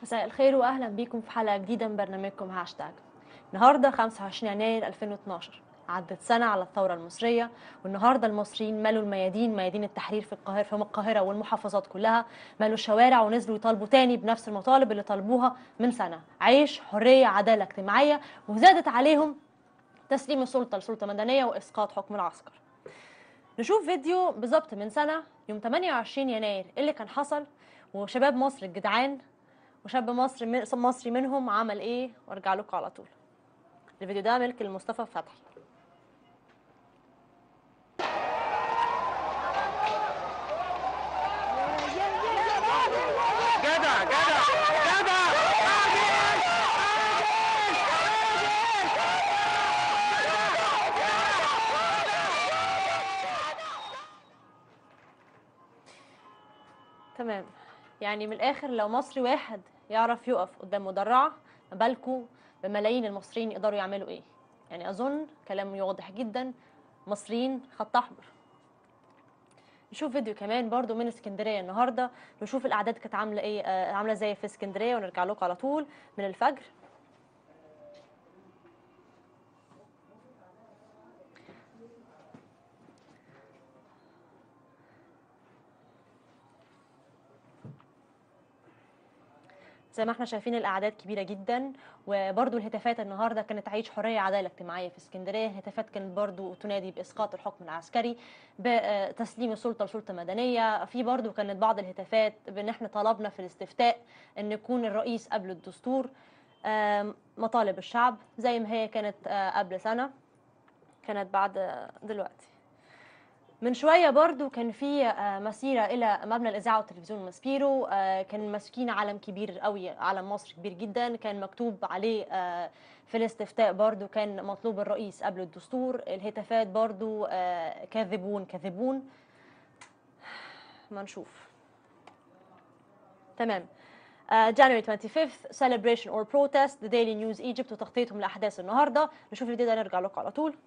مساء الخير واهلا بيكم في حلقه جديده من برنامجكم هاشتاج النهارده 25 يناير 2012 عدت سنة على الثورة المصرية والنهاردة المصريين مالوا الميادين ميادين التحرير في القاهرة في القاهرة والمحافظات كلها مالوا الشوارع ونزلوا يطالبوا تاني بنفس المطالب اللي طالبوها من سنة عيش حرية عدالة اجتماعية وزادت عليهم تسليم السلطة لسلطة مدنية وإسقاط حكم العسكر نشوف فيديو بالظبط من سنة يوم 28 يناير إيه اللي كان حصل وشباب مصر الجدعان وشاب مصري من مصري منهم عمل ايه وارجع لكم على طول الفيديو ده ملك لمصطفى فتحي جدع جدع جدع تمام يعني من الاخر لو مصري واحد يعرف يقف قدام مدرعه ما بالكوا بملايين المصريين يقدروا يعملوا ايه يعني اظن كلام واضح جدا مصريين خط احمر نشوف فيديو كمان برضو من اسكندريه النهارده نشوف الاعداد كانت عامله ايه آه عامله ازاي في اسكندريه ونرجع لكم على طول من الفجر زي ما احنا شايفين الاعداد كبيره جدا وبرضو الهتافات النهارده كانت عيش حريه عداله اجتماعيه في اسكندريه الهتافات كانت برضو تنادي باسقاط الحكم العسكري بتسليم السلطه لسلطه مدنيه في برضو كانت بعض الهتافات بان احنا طلبنا في الاستفتاء ان يكون الرئيس قبل الدستور مطالب الشعب زي ما هي كانت قبل سنه كانت بعد دلوقتي من شويه برضو كان في مسيره الى مبنى الاذاعه والتلفزيون ماسبيرو كان ماسكين علم كبير قوي علم مصر كبير جدا كان مكتوب عليه في الاستفتاء برضو كان مطلوب الرئيس قبل الدستور الهتافات برضو كاذبون كاذبون ما نشوف تمام Uh, January 25th celebration or protest the Daily News Egypt وتغطيتهم لاحداث النهارده نشوف الفيديو ده نرجع لكم على طول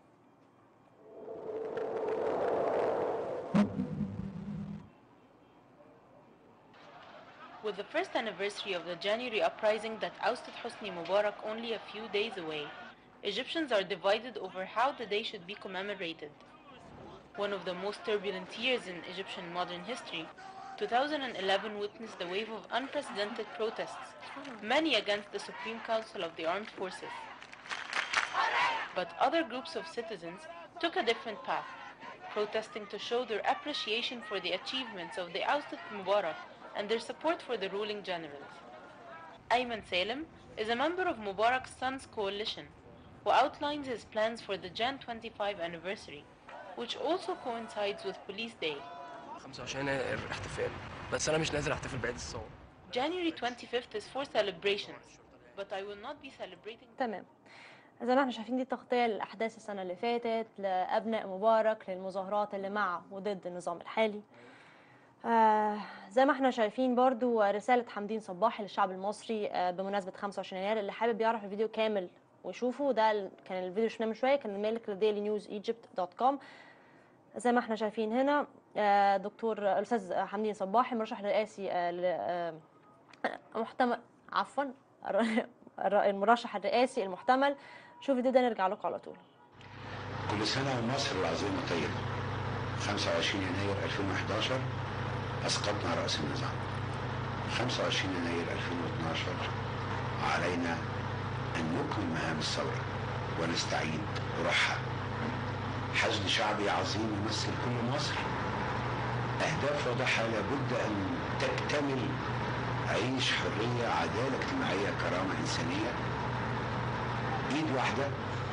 With the first anniversary of the January uprising that ousted Hosni Mubarak only a few days away, Egyptians are divided over how the day should be commemorated. One of the most turbulent years in Egyptian modern history, 2011 witnessed a wave of unprecedented protests, many against the Supreme Council of the Armed Forces. But other groups of citizens took a different path, protesting to show their appreciation for the achievements of the ousted Mubarak and their support for the ruling generals. Ayman Salem is a member of Mubarak's Sons Coalition, who outlines his plans for the Jan 25 anniversary, which also coincides with Police Day. 25 يناير احتفال بس انا مش نازل احتفل بعيد الثوره January 25th is for celebrations, but I will not be celebrating. تمام زي ما احنا شايفين دي تغطية لأحداث السنة اللي فاتت لأبناء مبارك للمظاهرات اللي مع وضد النظام الحالي آه زي ما احنا شايفين برضو رسالة حمدين صباحي للشعب المصري آه بمناسبة 25 يناير اللي حابب يعرف الفيديو كامل ويشوفه ده ال- كان الفيديو شفناه من شوية كان مالك لديلي نيوز ايجيبت دوت كوم زي ما احنا شايفين هنا آه دكتور الأستاذ حمدين صباحي مرشح رئاسي آه ل- آه، محتمل عفوا الر- الر- المرشح الرئاسي المحتمل شوف الفيديو ده نرجع لكم على طول كل سنة ومصر العظيمة طيبة 25 يناير 2011 أسقطنا رأس النظام 25 يناير 2012 علينا أن نكمل مهام الثورة ونستعيد روحها حشد شعبي عظيم يمثل كل مصر أهداف واضحة لابد أن تكتمل عيش حرية عدالة اجتماعية كرامة إنسانية إيد واحدة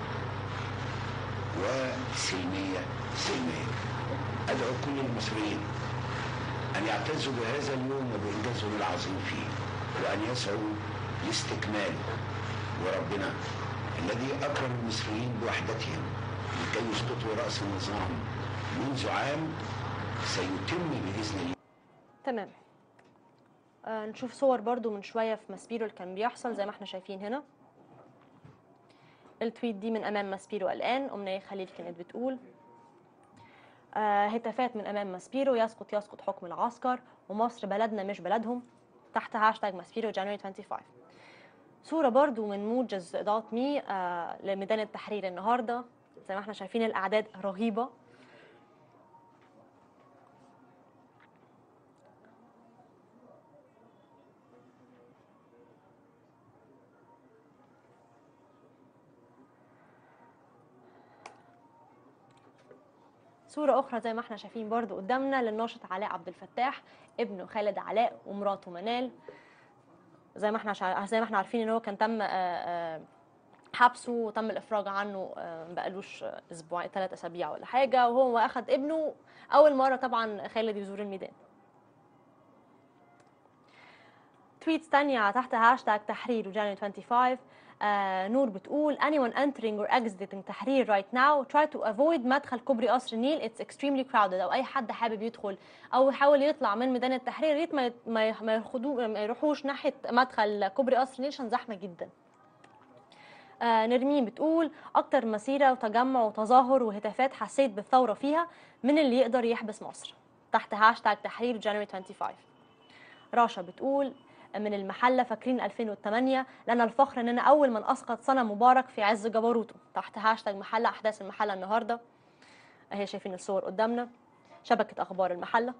وسلمية سلمية أدعو كل المصريين أن يعتزوا بهذا اليوم وبإنجازهم العظيم فيه وأن يسعوا لاستكماله وربنا الذي أكرم المصريين بوحدتهم لكي يسقطوا رأس النظام منذ عام سيتم بإذن الله تمام آه نشوف صور برضو من شوية في ماسبيرو اللي كان بيحصل زي ما احنا شايفين هنا التويت دي من أمام ماسبيرو الآن أمنية خليل كانت بتقول آه هتافات من أمام ماسبيرو يسقط يسقط حكم العسكر ومصر بلدنا مش بلدهم تحت هاشتاج ماسبيرو جانوري 25 صورة برضو من موجز دوت مي آه لميدان التحرير النهاردة زي ما احنا شايفين الأعداد رهيبة صورة أخرى زي ما احنا شايفين برضو قدامنا للناشط علاء عبد الفتاح ابنه خالد علاء ومراته منال زي ما احنا شع... زي ما احنا عارفين ان هو كان تم آه، آه، حبسه وتم الافراج عنه آه، ما بقالوش اسبوع ثلاث اسابيع ولا حاجه وهو اخذ ابنه اول مره طبعا خالد يزور الميدان تويتس تانية تحت هاشتاج تحرير وجانيوري 25 آه نور بتقول anyone entering or exiting تحرير right now try to avoid مدخل كوبري قصر النيل it's extremely crowded او اي حد حابب يدخل او يحاول يطلع من ميدان التحرير يا ريت ما يت- ما يخ- ما ياخدوه ما يروحوش ناحيه مدخل كوبري قصر النيل عشان زحمه جدا آه نرمين بتقول اكتر مسيره وتجمع وتظاهر وهتافات حسيت بالثوره فيها من اللي يقدر يحبس مصر تحت هاشتاج تحرير جانوري 25 راشا بتقول من المحلة فاكرين 2008 لنا الفخر اننا اول من اسقط صنم مبارك في عز جبروته تحت هاشتاج محلة احداث المحلة النهارده اهي شايفين الصور قدامنا شبكة اخبار المحلة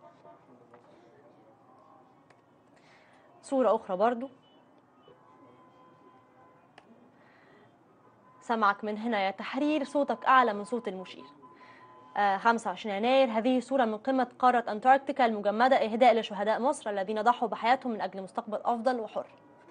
صورة اخرى برضو سمعك من هنا يا تحرير صوتك اعلى من صوت المشير آه، 25 يناير هذه صورة من قمة قارة أنتاركتيكا المجمدة إهداء لشهداء مصر الذين ضحوا بحياتهم من أجل مستقبل أفضل وحر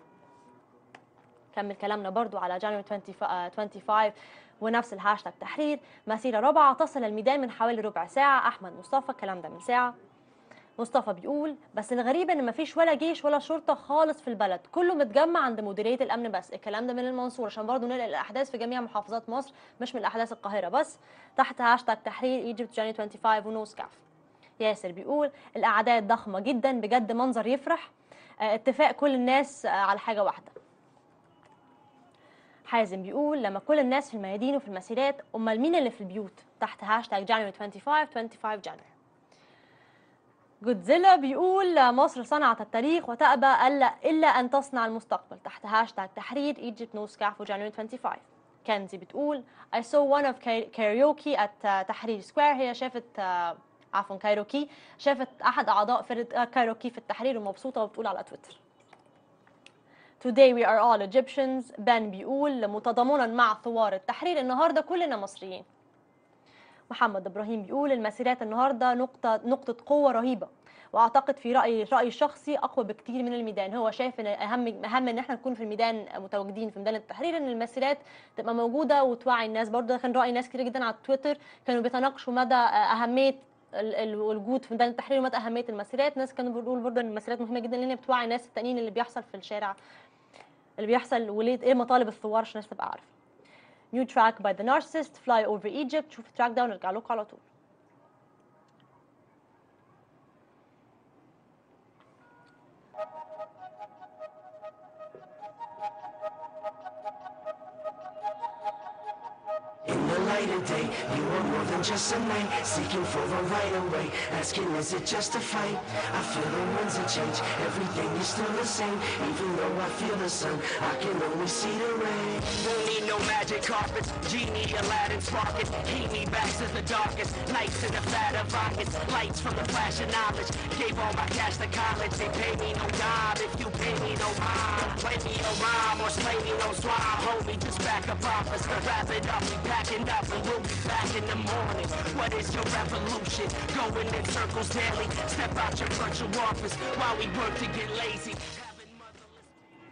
كمل كلامنا برضو على جانوري 25 ونفس الهاشتاج تحرير مسيرة رابعة تصل الميدان من حوالي ربع ساعة أحمد مصطفى الكلام ده من ساعة مصطفى بيقول بس الغريب ان مفيش ولا جيش ولا شرطه خالص في البلد كله متجمع عند مديريه الامن بس الكلام ده من المنصوره عشان برضه ننقل الاحداث في جميع محافظات مصر مش من الاحداث القاهره بس تحت هاشتاج تحرير ايجيبت جاني 25 ونوز كاف ياسر بيقول الاعداد ضخمه جدا بجد منظر يفرح آه، اتفاق كل الناس آه، على حاجه واحده حازم بيقول لما كل الناس في الميادين وفي المسيرات امال مين اللي في البيوت تحت هاشتاج جانوري 25 25 جانوري جودزيلا بيقول مصر صنعت التاريخ وتأبى ألا إلا أن تصنع المستقبل تحت هاشتاج تحرير Egypt no scarf January 25 كنزي بتقول I saw one of ka- karaoke at uh, تحرير سكوير هي شافت uh, عفوا كايروكي شافت أحد أعضاء فرقة كايروكي في التحرير ومبسوطة وبتقول على تويتر Today we are all Egyptians بان بيقول متضامنا مع ثوار التحرير النهارده كلنا مصريين محمد ابراهيم بيقول المسيرات النهارده نقطه نقطه قوه رهيبه واعتقد في رايي رايي الشخصي اقوى بكتير من الميدان هو شايف ان اهم اهم ان احنا نكون في الميدان متواجدين في ميدان التحرير ان المسيرات تبقى موجوده وتوعي الناس برضه ده كان راي ناس كتير جدا على تويتر كانوا بيتناقشوا مدى اهميه ال- ال- الوجود في ميدان التحرير ومدى اهميه المسيرات ناس كانوا بيقولوا برضه ان المسيرات مهمه جدا لان هي بتوعي الناس التانيين اللي بيحصل في الشارع اللي بيحصل وليه ايه مطالب الثوار عشان الناس تبقى عارفه نيو تراك باي ذا نارسست فلاي اوفر ايجيبت شوف التراك ده ونرجع لكم على طول In the light of day, you are more than just a night Seeking for the right of way Asking is it just a fight I feel the winds of change Everything is still the same Even though I feel the sun I can only see the rain Don't need no magic carpets, genie, Aladdin sparking. Heat me back to the darkest nights in the fat of August. Lights from the flash of knowledge. Gave all my cash to college. They pay me no dime if you pay me no mind. Play me no rhyme or slay me no swine. Hold me just back up office. Wrap it up, we packing up and we'll be back in the morning. What is your revolution? Going in circles daily. Step out your virtual office while we work to get lazy. Having motherless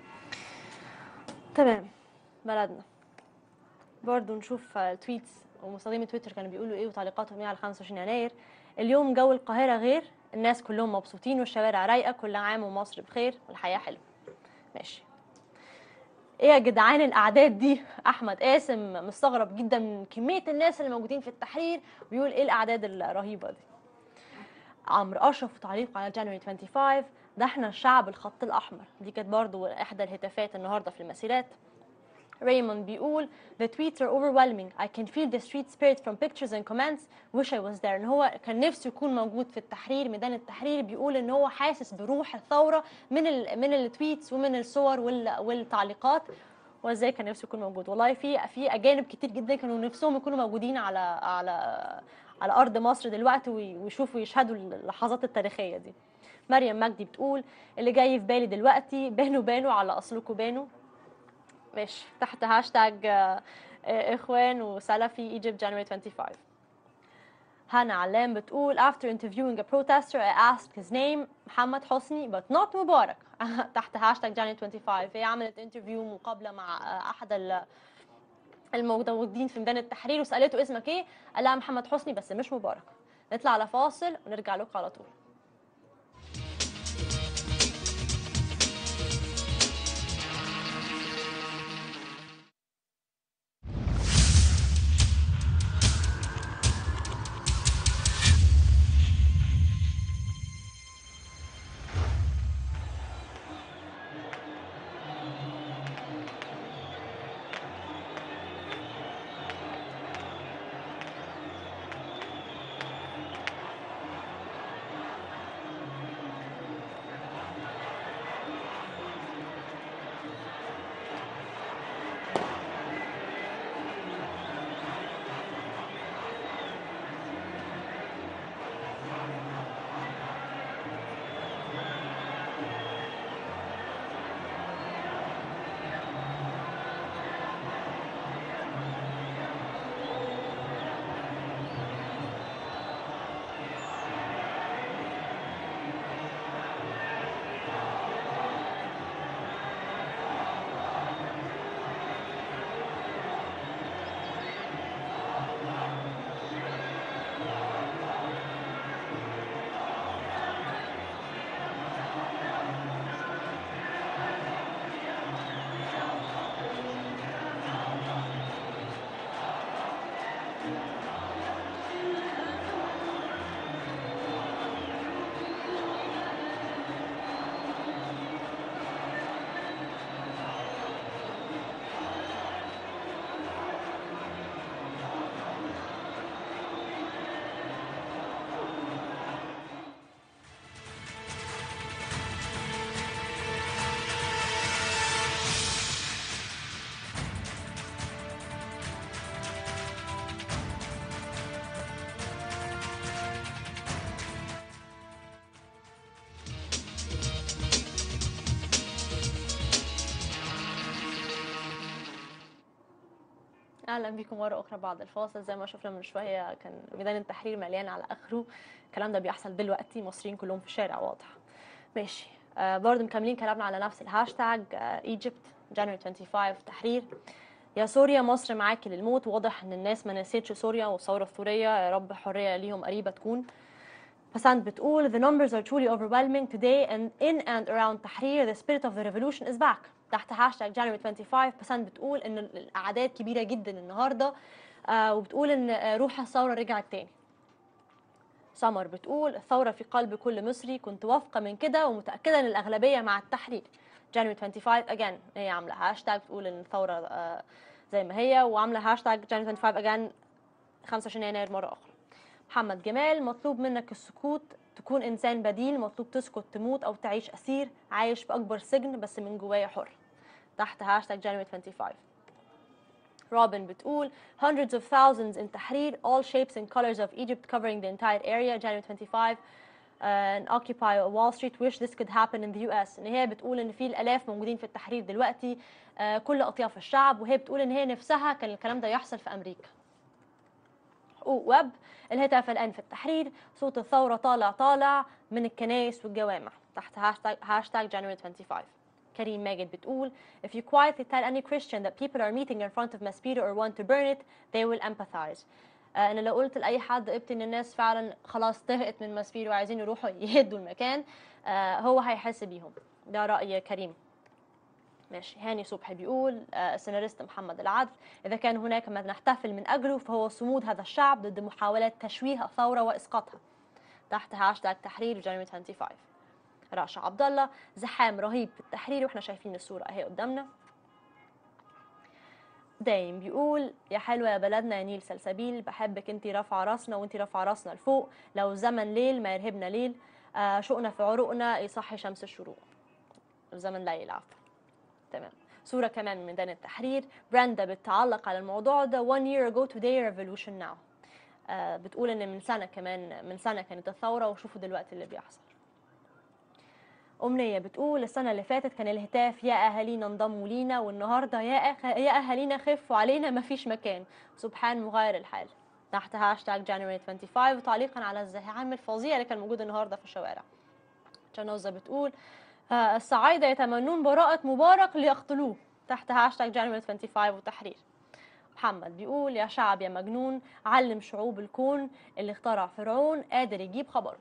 تمام بلدنا برضو نشوف التويتس ومستخدمي تويتر كانوا بيقولوا ايه وتعليقاتهم ايه على 25 يناير اليوم جو القاهرة غير الناس كلهم مبسوطين والشوارع رايقة كل عام ومصر بخير والحياة حلوة ماشي ايه يا جدعان الاعداد دي احمد قاسم مستغرب جدا من كمية الناس اللي موجودين في التحرير ويقول ايه الاعداد الرهيبة دي عمرو اشرف في تعليق على جانوري 25 ده احنا الشعب الخط الاحمر دي كانت برضو احدى الهتافات النهارده في المسيرات ريموند بيقول the tweets are overwhelming I can feel the street spirit from pictures and comments wish I was there ان هو كان نفسه يكون موجود في التحرير ميدان التحرير بيقول ان هو حاسس بروح الثوره من ال من التويتس ومن الصور وال والتعليقات وازاي كان نفسه يكون موجود والله في في اجانب كتير جدا كانوا نفسهم يكونوا موجودين على على على ارض مصر دلوقتي وي- ويشوفوا يشهدوا اللحظات التاريخيه دي مريم مجدي بتقول اللي جاي في بالي دلوقتي بانوا بانوا على اصلكم بانوا ماشي تحت هاشتاج آه، آه، اخوان وسلفي Egypt January 25 هانا علام بتقول after interviewing a protester I asked his name محمد حسني but not مبارك تحت هاشتاج January 25 هي عملت انترفيو مقابلة مع آه، أحد ال- الموجودين في ميدان التحرير وسألته اسمك ايه قال لها محمد حسني بس مش مبارك نطلع على فاصل ونرجع لكم على طول اهلا بكم مره اخرى بعد الفاصل زي ما شفنا من شويه كان ميدان التحرير مليان على اخره الكلام ده بيحصل دلوقتي المصريين كلهم في الشارع واضح ماشي آه برضه مكملين كلامنا على نفس الهاشتاج ايجيبت جانوري 25 تحرير يا سوريا مصر معاكي للموت واضح ان الناس ما نسيتش سوريا والثوره السوريه يا رب حريه ليهم قريبه تكون بسنت بتقول the numbers are truly overwhelming today and in and around تحرير the spirit of the revolution is back تحت هاشتاج January 25 بسنت بتقول ان الاعداد كبيره جدا النهارده آه وبتقول ان آه، روح الثوره رجعت تاني سمر بتقول الثوره في قلب كل مصري كنت واثقه من كده ومتاكده ان الاغلبيه مع التحرير January 25 again هي عامله هاشتاج بتقول ان الثوره آه، زي ما هي وعامله هاشتاج January 25 again 25 يناير مره اخرى محمد جمال مطلوب منك السكوت تكون انسان بديل مطلوب تسكت تموت او تعيش اسير عايش في اكبر سجن بس من جوايا حر تحت هاشتاج January 25 روبن بتقول hundreds of thousands in تحرير all shapes and colors of Egypt covering the entire area January 25 and occupy Wall Street wish this could happen in the US ان هي بتقول ان في الالاف موجودين في التحرير دلوقتي آه، كل اطياف الشعب وهي بتقول ان هي نفسها كان الكلام ده يحصل في امريكا حقوق ويب الهتاف الآن في التحرير صوت الثورة طالع طالع من الكنائس والجوامع تحت هاشتاج, هاشتاج January 25 كريم ماجد بتقول If you quietly tell any Christian that people are meeting in front of Maspiro or want to burn it they will empathize آه، انا لو قلت لاي حد قبت ان الناس فعلا خلاص طهقت من ماسبيرو وعايزين يروحوا يهدوا المكان آه، هو هيحس بيهم ده راي كريم ماشي هاني صبحي بيقول آه، السيناريست محمد العدل إذا كان هناك ما نحتفل من أجله فهو صمود هذا الشعب ضد محاولات تشويه الثورة وإسقاطها تحت هاشتاج تحرير جانوري 25 راشا عبد الله زحام رهيب في التحرير واحنا شايفين الصورة اهي قدامنا دايم بيقول يا حلوة يا بلدنا يا نيل سلسبيل بحبك انتي رافعة راسنا وانتي رافعة راسنا لفوق لو الزمن ليل ما يرهبنا ليل آه شوقنا في عروقنا يصحي شمس الشروق الزمن ليل عفوا تمام صورة كمان من ميدان التحرير براندا بتعلق على الموضوع ده one year ago today revolution now آه بتقول ان من سنة كمان من سنة كانت الثورة وشوفوا دلوقتي اللي بيحصل أمنية بتقول السنة اللي فاتت كان الهتاف يا أهالينا انضموا لينا والنهاردة يا أخ... يا أهالينا خفوا علينا مفيش مكان سبحان مغير الحال تحت هاشتاج جانوري 25 وتعليقا على الزحام الفظيع اللي كان موجود النهاردة في الشوارع جنوزة بتقول آه، الصعايدة يتمنون براءة مبارك ليقتلوه تحت هاشتاج جانوري 25 وتحرير محمد بيقول يا شعب يا مجنون علم شعوب الكون اللي اخترع فرعون قادر يجيب خبره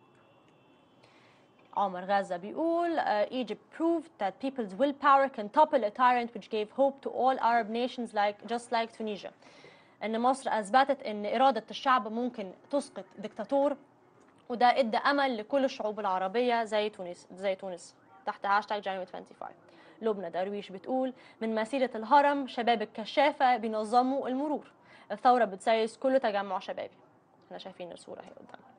عمر غزة بيقول uh, Egypt proved that people's willpower can topple a tyrant which gave hope to all Arab nations like just like Tunisia ان مصر اثبتت ان اراده الشعب ممكن تسقط دكتاتور وده ادى امل لكل الشعوب العربيه زي تونس زي تونس تحت هاشتاج جانوري 25 لبنى درويش بتقول من مسيره الهرم شباب الكشافه بينظموا المرور الثوره بتسيس كل تجمع شبابي احنا شايفين الصوره اهي قدامنا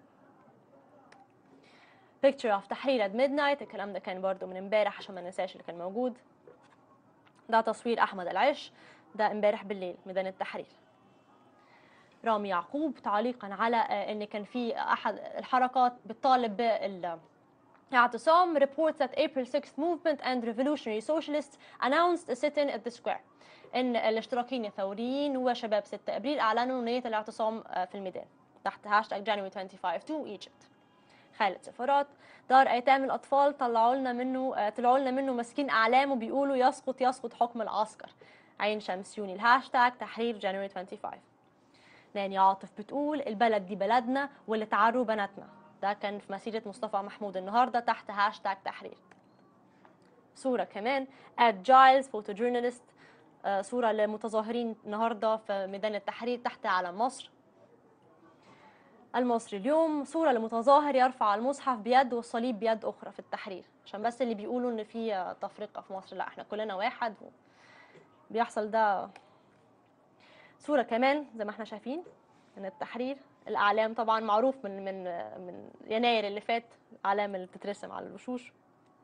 picture of تحرير at midnight الكلام ده كان برضو من امبارح عشان ما ننساش اللي كان موجود ده تصوير احمد العش ده امبارح بالليل ميدان التحرير رامي يعقوب تعليقا على آه، ان كان في احد الحركات بتطالب بال اعتصام reports that April 6th movement and revolutionary socialists announced a sit-in at the square ان الاشتراكيين الثوريين وشباب 6 ابريل اعلنوا نيه الاعتصام آه، في الميدان تحت هاشتاج January 25 to Egypt خالد سفارات دار ايتام الاطفال طلعوا لنا منه آه، طلعوا لنا منه ماسكين اعلام وبيقولوا يسقط يسقط حكم العسكر عين شمس يوني الهاشتاج تحرير جانوري 25 ناني عاطف بتقول البلد دي بلدنا واللي تعروا بناتنا ده كان في مسيرة مصطفى محمود النهاردة تحت هاشتاج تحرير صورة كمان at جايلز فوتو جورنالست صورة لمتظاهرين النهاردة في ميدان التحرير تحت علم مصر المصري اليوم صورة لمتظاهر يرفع المصحف بيد والصليب بيد أخرى في التحرير عشان بس اللي بيقولوا إن في تفرقة في مصر لا احنا كلنا واحد و... بيحصل ده صورة كمان زي ما احنا شايفين من التحرير الأعلام طبعا معروف من من من يناير اللي فات الأعلام اللي بتترسم على الوشوش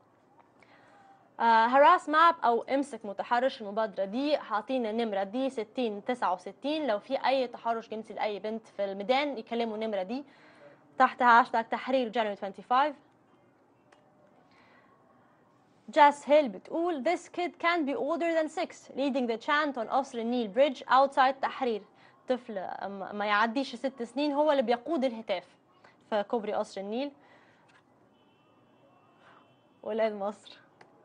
هراس ماب او امسك متحرش المبادره دي حاطين النمره دي 60 69 لو في اي تحرش جنسي لاي بنت في الميدان يكلموا النمره دي تحت هاشتاج تحرير جانوري 25 جاس هيل بتقول this kid can't be older than six leading the chant on قصر النيل bridge outside تحرير طفل ما ما يعديش ست سنين هو اللي بيقود الهتاف في كوبري قصر النيل ولاد مصر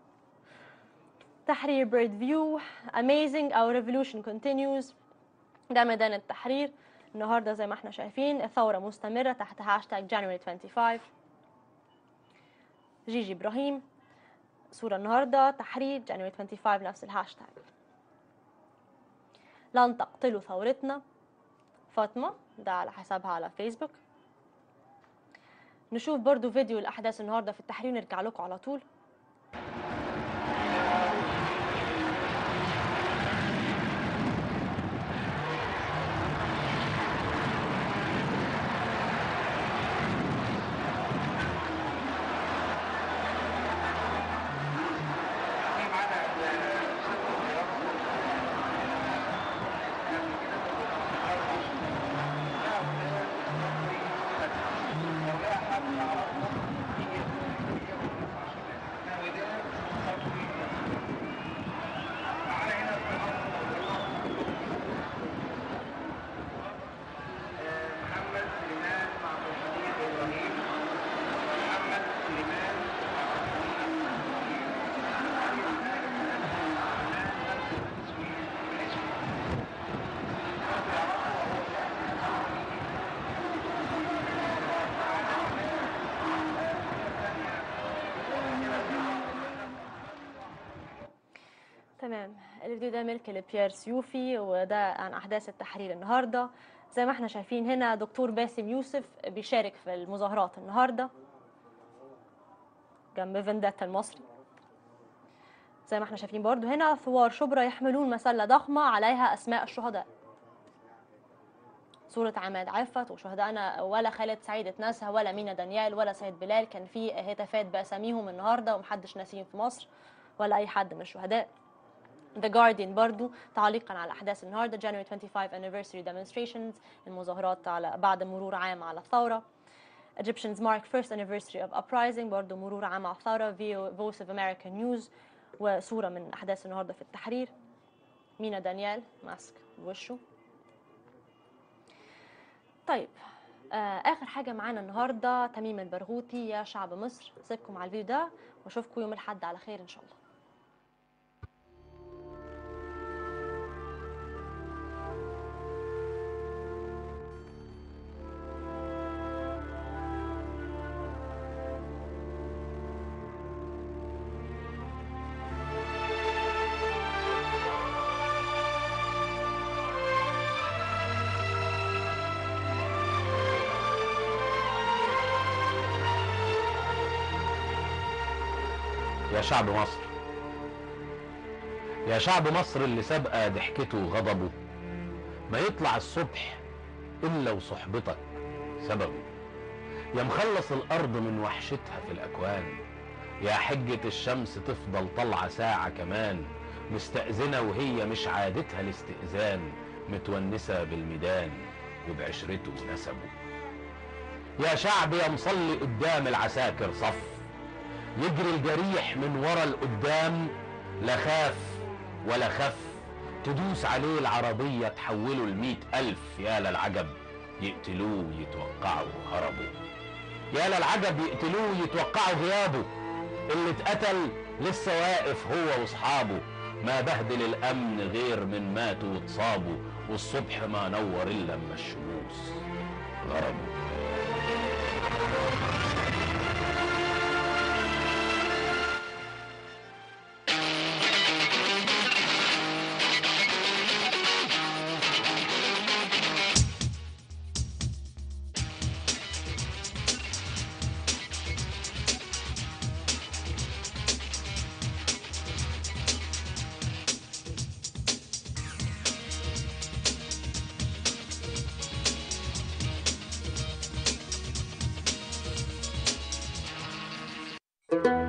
تحرير بيرد فيو amazing our revolution continues ده ميدان التحرير النهارده زي ما احنا شايفين الثوره مستمره تحت هاشتاج جانوري 25 جيجي ابراهيم صوره النهارده تحرير جانوري 25 نفس الهاشتاج لن تقتلوا ثورتنا فاطمه ده على حسابها على فيسبوك نشوف برضو فيديو الاحداث النهارده في التحرير ونرجع لكم على طول محمد سليمان مع محمد ابراهيم محمد سليمان تمام الفيديو ده ملك لبيير سيوفي وده عن احداث التحرير النهارده زي ما احنا شايفين هنا دكتور باسم يوسف بيشارك في المظاهرات النهارده جنب فنداتا المصري زي ما احنا شايفين برضو هنا ثوار شبرا يحملون مسلة ضخمة عليها أسماء الشهداء صورة عماد عفت وشهدائنا ولا خالد سعيد اتنسى ولا مينا دانيال ولا سيد بلال كان في هتافات بأساميهم النهاردة ومحدش ناسيهم في مصر ولا أي حد من الشهداء The Guardian برضو تعليقا على أحداث النهاردة January 25 anniversary demonstrations المظاهرات على بعد مرور عام على الثورة Egyptians mark first anniversary of uprising برضو مرور عام على الثورة VO Voice of America News وصورة من أحداث النهاردة في التحرير مينا دانيال ماسك بوشه طيب آه آخر حاجة معانا النهاردة تميم البرغوثي يا شعب مصر سيبكم على الفيديو ده واشوفكم يوم الأحد على خير إن شاء الله يا شعب مصر يا شعب مصر اللي سابقة ضحكته وغضبه ما يطلع الصبح إلا وصحبتك سببه يا مخلص الأرض من وحشتها في الأكوان يا حجة الشمس تفضل طالعة ساعة كمان مستأذنة وهي مش عادتها الاستئذان متونسة بالميدان وبعشرته ونسبه يا شعب يا مصلي قدام العساكر صف يجري الجريح من ورا القدام لا خاف ولا خف تدوس عليه العربية تحوله لمئة ألف يا للعجب يقتلوه يتوقعوا هربوا يا للعجب يقتلوه يتوقعوا غيابه اللي اتقتل لسه واقف هو واصحابه ما بهدل الامن غير من ماتوا واتصابوا والصبح ما نور الا اما الشموس غربوا thank you